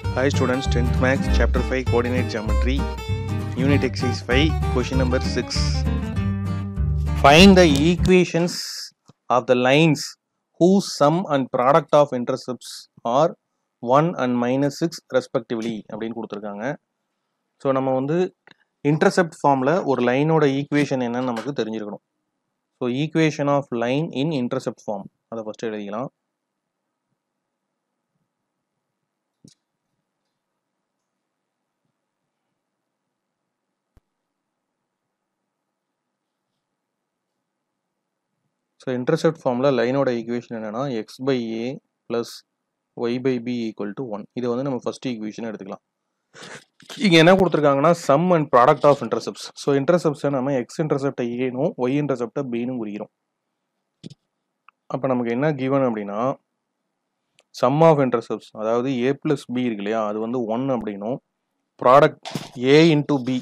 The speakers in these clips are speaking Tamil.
Hi students, 10th Max, Chapter 5, Coordinate Geometry, Unit Exercise 5, Question number 6. Find the equations of the lines whose sum and product of intercepts are 1 and minus 6 respectively அப்படின்னு கொடுத்துருக்காங்க ஸோ நம்ம வந்து இன்டர்செப்ட் ஃபார்மில் ஒரு லைனோட ஈக்குவேஷன் என்னன்னு நமக்கு தெரிஞ்சிருக்கணும் so equation of line in intercept form அதை ஃபஸ்ட்டு எழுதிக்கலாம் ஸோ இன்டர்செப்ட் ஃபார்மில் லைனோட ஈக்குவேஷன் என்னென்னா X by A plus Y by B equal to one இதை வந்து நம்ம ஃபஸ்ட் ஈக்குவேஷன் எடுத்துக்கலாம் இங்கே என்ன கொடுத்துருக்காங்கன்னா sum and product of intercepts so இன்டர்செப்ட்ஸை நம்ம எக்ஸ் இன்டர்செப்டை ஏனும் ஒய் இன்டர்செப்டை பின்னு குறிக்கிறோம் அப்போ நமக்கு என்ன கிவன் அப்படின்னா சம் ஆஃப் இன்டர்செப்ட்ஸ் அதாவது ஏ ப்ளஸ் பி இருக்கு இல்லையா அது வந்து ஒன் அப்படின்னும் product A into B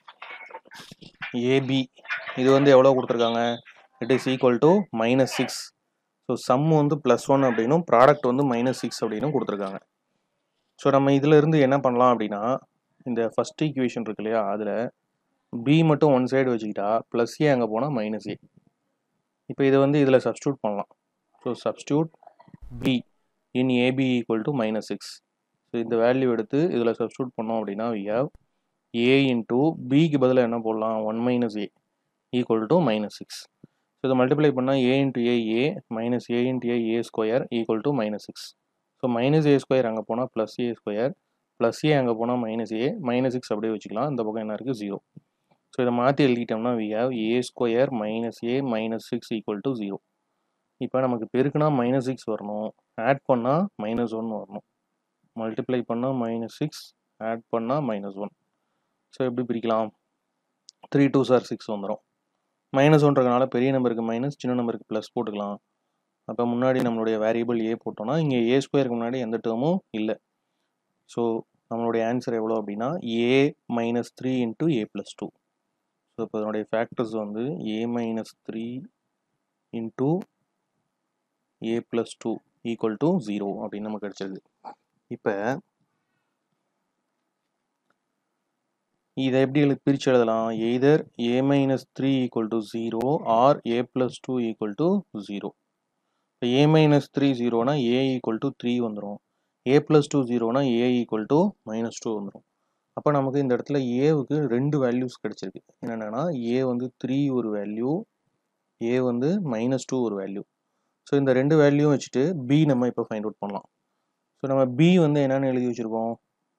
AB இது வந்து எவ்வளோ கொடுத்துருக்காங்க it is equal to minus six so sum வந்து ப்ளஸ் ஒன் அப்படின்னும் ப்ராடக்ட் வந்து மைனஸ் சிக்ஸ் அப்படின்னும் கொடுத்துருக்காங்க ஸோ நம்ம இதில் இருந்து என்ன பண்ணலாம் அப்படின்னா இந்த ஃபஸ்ட் ஈக்குவேஷன் இருக்கு இல்லையா அதில் பி மட்டும் ஒன் சைடு வச்சுக்கிட்டா ப்ளஸ் ஏ அங்கே போனால் மைனஸ் ஏ இப்போ இதை வந்து இதில் சப்ஸ்டியூட் பண்ணலாம் so substitute B in AB equal to minus six so இந்த வேல்யூ எடுத்து இதில் சப்ஸ்டியூட் பண்ணோம் அப்படின்னா வி ஹவ் ஏ இன்ட்டு பிக்கு பதிலாக என்ன போடலாம் one minus A equal to minus six so இதை மல்டிப்ளை பண்ணால் A into A A minus A into A A square equal to minus six so minus A square அங்கே போனால் plus A square plus A அங்கே போனால் மைனஸ் ஏ மைனஸ் சிக்ஸ் அப்படியே வச்சுக்கலாம் இந்த பக்கம் என்ன இருக்குது ஜீரோ ஸோ இதை மாற்றி எழுதிட்டோம்னா we have A square minus A minus six equal to zero இப்போ நமக்கு பெருக்குனா மைனஸ் சிக்ஸ் வரணும் ஆட் பண்ணால் மைனஸ் ஒன் வரணும் மல்டிப்ளை பண்ணால் மைனஸ் சிக்ஸ் ஆட் பண்ணால் மைனஸ் ஒன் ஸோ எப்படி பிரிக்கலாம் த்ரீ டூ சார் சிக்ஸ் வந்துடும் மைனஸ் ஒன்றதுனால பெரிய நம்பருக்கு மைனஸ் சின்ன நம்பருக்கு ப்ளஸ் போட்டுக்கலாம் அப்போ முன்னாடி நம்மளுடைய வேரியபிள் ஏ போட்டோம்னா இங்கே ஏ ஸ்கொயருக்கு முன்னாடி எந்த டேர்மும் இல்லை ஸோ நம்மளுடைய ஆன்சர் எவ்வளோ அப்படின்னா a minus three into a plus two so இப்போ இதனுடைய ஃபேக்டர்ஸ் வந்து a minus three into a plus two equal to zero அப்படின்னு நமக்கு கிடச்சிருக்கு இப்போ இதை எப்படி எழு பிரித்து எழுதலாம் either a minus three equal to zero or a plus two equal to zero இப்போ ஏ மைனஸ் த்ரீ ஜீரோனா ஏ ஈக்குவல் டு த்ரீ வந்துடும் ஏ ப்ளஸ் டூ ஜீரோனா a equal to minus two வந்துடும் அப்போ நமக்கு இந்த இடத்துல ஏவுக்கு ரெண்டு வேல்யூஸ் கிடச்சிருக்கு என்னென்னா ஏ வந்து த்ரீ ஒரு வேல்யூ ஏ வந்து மைனஸ் டூ ஒரு வேல்யூ ஸோ இந்த ரெண்டு வேல்யூவும் வச்சுட்டு பி நம்ம இப்போ ஃபைண்ட் அவுட் பண்ணலாம் ஸோ நம்ம பி வந்து என்னென்னு எழுதி வச்சுருக்கோம்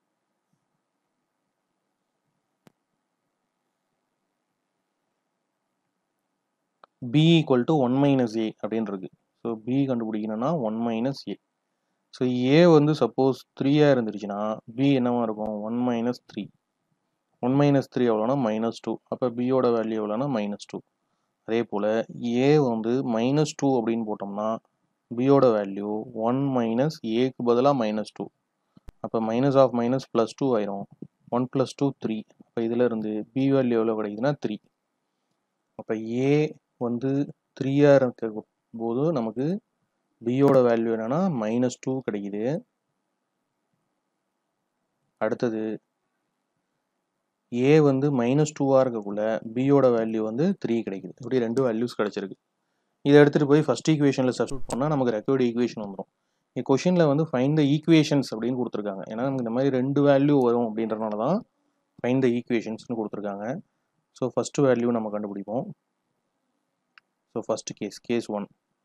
b equal to one minus a அப்படின்னு இருக்கு ஸோ பி கண்டுபிடிக்கணும்னா one minus a so a வந்து சப்போஸ் த்ரீயாக இருந்துருச்சுன்னா பி என்னவா இருக்கும் one minus three one minus three எவ்வளோனா மைனஸ் டூ அப்போ பியோட வேல்யூ எவ்வளோனா மைனஸ் டூ அதே போல் ஏ வந்து மைனஸ் டூ அப்படின்னு போட்டோம்னா பியோட வேல்யூ ஒன் மைனஸ் ஏக்கு பதிலாக மைனஸ் டூ அப்போ minus of minus plus two ஆயிரும் ஒன் ப்ளஸ் டூ த்ரீ அப்போ இதில் இருந்து பி வேல்யூ எவ்வளோ கிடைக்குதுன்னா த்ரீ அப்போ ஏ வந்து த்ரீயாக இருக்க போது நமக்கு பியோட வேல்யூ என்னன்னா மைனஸ் டூ கிடைக்குது அடுத்தது ஏ வந்து மைனஸ் டூவாக இருக்கக்குள்ள பியோட வேல்யூ வந்து த்ரீ கிடைக்குது இப்படி ரெண்டு வேல்யூஸ் கிடைச்சிருக்கு இதை எடுத்துகிட்டு போய் ஃபஸ்ட் ஈக்குவேஷனில் சப்ஸ்டியூட் பண்ணால் நமக்கு ரெக்கவர்டு ஈக்குவேஷன் வந்துடும் இந்த கொஷினில் வந்து ஃபைன் த ஈக்குவேஷன்ஸ் அப்படின்னு கொடுத்துருக்காங்க ஏன்னா நமக்கு இந்த மாதிரி ரெண்டு வேல்யூ வரும் அப்படின்றனால தான் ஃபைன் த ஈக்குவேஷன்ஸ்னு கொடுத்துருக்காங்க ஸோ ஃபஸ்ட்டு வேல்யூ நம்ம கண்டுபிடிப்போம் so first case case one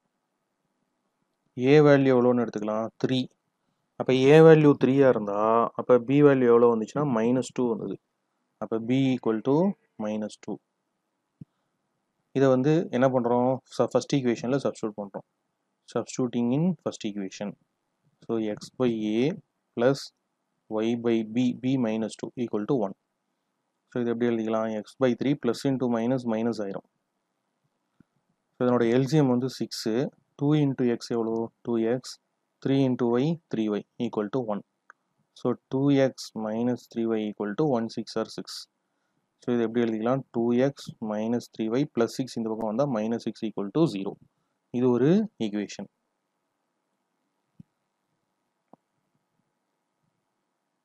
a value எவ்வளோன்னு எடுத்துக்கலாம் த்ரீ அப்போ ஏ வேல்யூ த்ரீயாக இருந்தால் அப்போ பி வேல்யூ எவ்வளோ வந்துச்சுன்னா மைனஸ் டூ வந்தது அப்போ b equal to minus two இதை வந்து என்ன பண்ணுறோம் ஃபஸ்ட் ஈக்குவேஷனில் சப்ஸ்டியூட் பண்ணுறோம் substituting in first equation so x by A plus Y by b b minus two equal to one so இது எப்படி எழுதிக்கலாம் x by three plus into minus minus ஆயிரும் ஸோ இதனோட எல்சிஎம் வந்து சிக்ஸு டூ இன்ட்டு எக்ஸ் எவ்வளோ two x three into y three y equal to one so two x minus three y equal to one six or six so இது எப்படி எழுதிக்கலாம் two x minus three y plus six இந்த பக்கம் வந்தால் minus six equal to zero இது ஒரு ஈக்குவேஷன்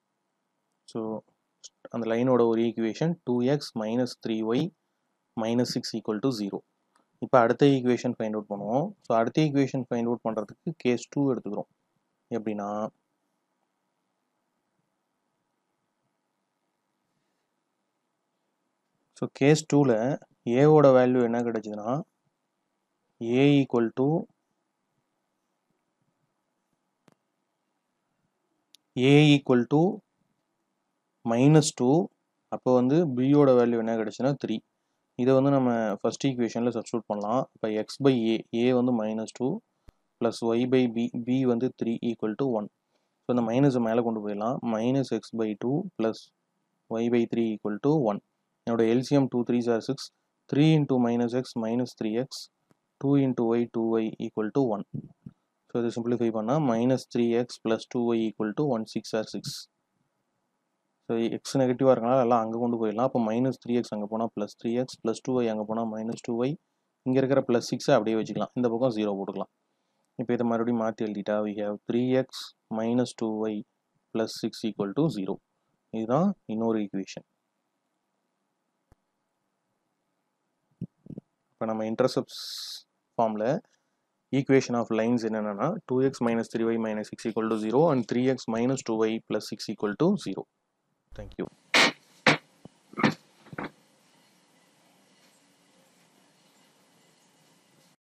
ஸோ அந்த லைனோட ஒரு equation two x minus three y minus six equal to zero இப்போ அடுத்த ஈக்குவேஷன் ஃபைண்ட் அவுட் பண்ணுவோம் ஸோ அடுத்த ஈக்குவேஷன் ஃபைண்ட் அவுட் பண்ணுறதுக்கு கேஸ் டூ எடுத்துக்கிறோம் எப்படின்னா ஸோ கேஸ் டூவில் ஏவோட வேல்யூ என்ன கிடைச்சதுன்னா a equal to a equal to minus two அப்போ வந்து பியோட வேல்யூ என்ன கிடைச்சுன்னா த்ரீ இதை வந்து நம்ம ஃபஸ்ட் ஈக்குவேஷனில் சப்ஸ்டியூட் பண்ணலாம் இப்போ எக்ஸ் பை ஏ ஏ வந்து minus two plus Y by b b வந்து three equal to one so இந்த மைனஸை மேலே கொண்டு போயிடலாம் minus x by two plus Y by three equal to one என்னோட LCM two three sir six three into minus x minus three x two into y two y equal to one so இது சிம்பிளிஃபை பண்ணால் minus three x plus two y equal to one six or six so x நெகட்டிவாக இருக்கனால எல்லாம் அங்கே கொண்டு போயிடலாம் அப்போ மைனஸ் த்ரீ எக்ஸ் அங்கே போனால் plus three x plus two y அங்கே போனால் மைனஸ் டூ ஒய் இங்கே இருக்கிற ப்ளஸ் சிக்ஸை அப்படியே வச்சுக்கலாம் இந்த பக்கம் ஜீரோ போட்டுக்கலாம் இப்போ இதை மறுபடியும் மாற்றி எழுதிட்டா we have three x minus two y plus six equal to zero இதுதான் இன்னொரு ஈக்குவேஷன் இப்போ நம்ம இன்டர்செப்ட்ஸ் ஃபார்மில் ஈக்குவேஷன் ஆஃப் லைன்ஸ் என்னென்னா two x minus three y minus six equal to zero and three x minus two y plus six equal to zero thank you